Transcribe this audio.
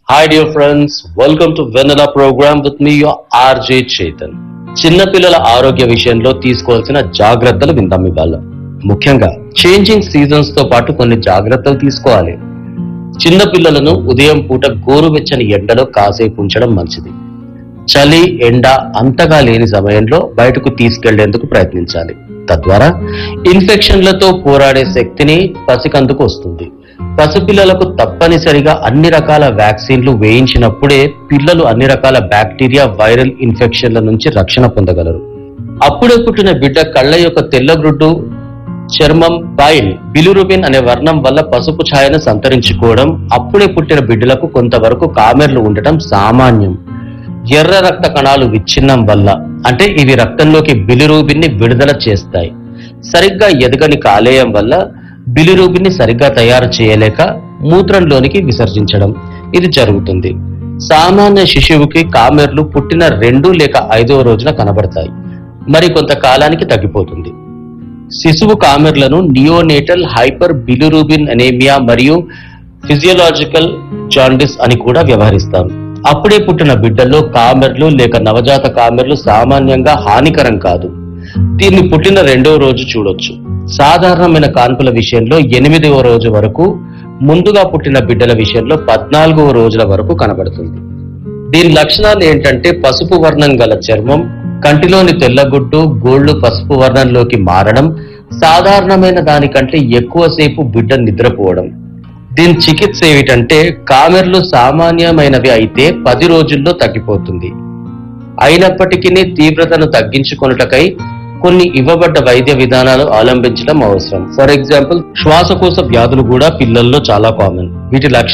Hi dear friends, welcome to Vanilla program with me your RJ Chetan. చిన్నపిల్లల ఆరోగ్య విషయంలో తీసుకోవాల్సిన జాగ్రత్తలు విందాం ఇవాళ ముఖ్యంగా చేంజింగ్ సీజన్స్ తో పాటు కొన్ని జాగ్రత్తలు తీసుకోవాలి చిన్న పిల్లలను ఉదయం పూట గోరువెచ్చని ఎండలో కాసేపు ఉంచడం మంచిది చలి ఎండ అంతగా లేని సమయంలో బయటకు తీసుకెళ్లేందుకు ప్రయత్నించాలి తద్వారా ఇన్ఫెక్షన్లతో పోరాడే శక్తిని పసికందుకు వస్తుంది పసిపిల్లలకు తప్పనిసరిగా అన్ని రకాల వ్యాక్సిన్లు వేయించినప్పుడే పిల్లలు అన్ని రకాల బ్యాక్టీరియా వైరల్ ఇన్ఫెక్షన్ల నుంచి రక్షణ పొందగలరు అప్పుడే పుట్టిన బిడ్డ కళ్ళ యొక్క తెల్లగ్రుడ్డు చర్మం బాయిల్ బిలురుబిన్ అనే వర్ణం వల్ల పసుపు ఛాయను సంతరించుకోవడం అప్పుడే పుట్టిన బిడ్డలకు కొంతవరకు కామెర్లు ఉండటం సామాన్యం ఎర్ర రక్త కణాలు విచ్ఛిన్నం వల్ల అంటే ఇవి రక్తంలోకి బిలిరూబిన్ ని విడుదల చేస్తాయి సరిగ్గా ఎదగని కాలేయం వల్ల బిలిరూబిన్ ని సరిగ్గా తయారు చేయలేక మూత్రంలోనికి విసర్జించడం ఇది జరుగుతుంది సామాన్య శిశువుకి కామెర్లు పుట్టిన రెండు లేక ఐదవ రోజున కనబడతాయి మరి కొంతకాలానికి తగ్గిపోతుంది శిశువు కామెర్లను నియోనేటల్ హైపర్ బిలిరూబిన్ అనేమియా మరియు ఫిజియోలాజికల్ జాండిస్ అని కూడా వ్యవహరిస్తారు అప్పుడే పుట్టిన బిడ్డల్లో కామెర్లు లేక నవజాత కామెర్లు సామాన్యంగా హానికరం కాదు దీన్ని పుట్టిన రెండవ రోజు చూడొచ్చు సాధారణమైన కాన్పుల విషయంలో ఎనిమిదవ రోజు వరకు ముందుగా పుట్టిన బిడ్డల విషయంలో పద్నాలుగవ రోజుల వరకు కనబడుతుంది దీని లక్షణాలు ఏంటంటే పసుపు వర్ణం గల చర్మం కంటిలోని తెల్లగుడ్డు గోళ్లు పసుపు వర్ణంలోకి మారడం సాధారణమైన దానికంటే ఎక్కువసేపు బిడ్డ నిద్రపోవడం దీని చికిత్స ఏమిటంటే కామెర్లు సామాన్యమైనవి అయితే పది రోజుల్లో తగ్గిపోతుంది అయినప్పటికీ తీవ్రతను తగ్గించుకొనుటకై కొన్ని ఇవ్వబడ్డ వైద్య విధానాలు అవలంబించడం అవసరం ఫర్ ఎగ్జాంపుల్ శ్వాసకోశ వ్యాధులు కూడా పిల్లల్లో చాలా కామన్ వీటి లక్షణాలు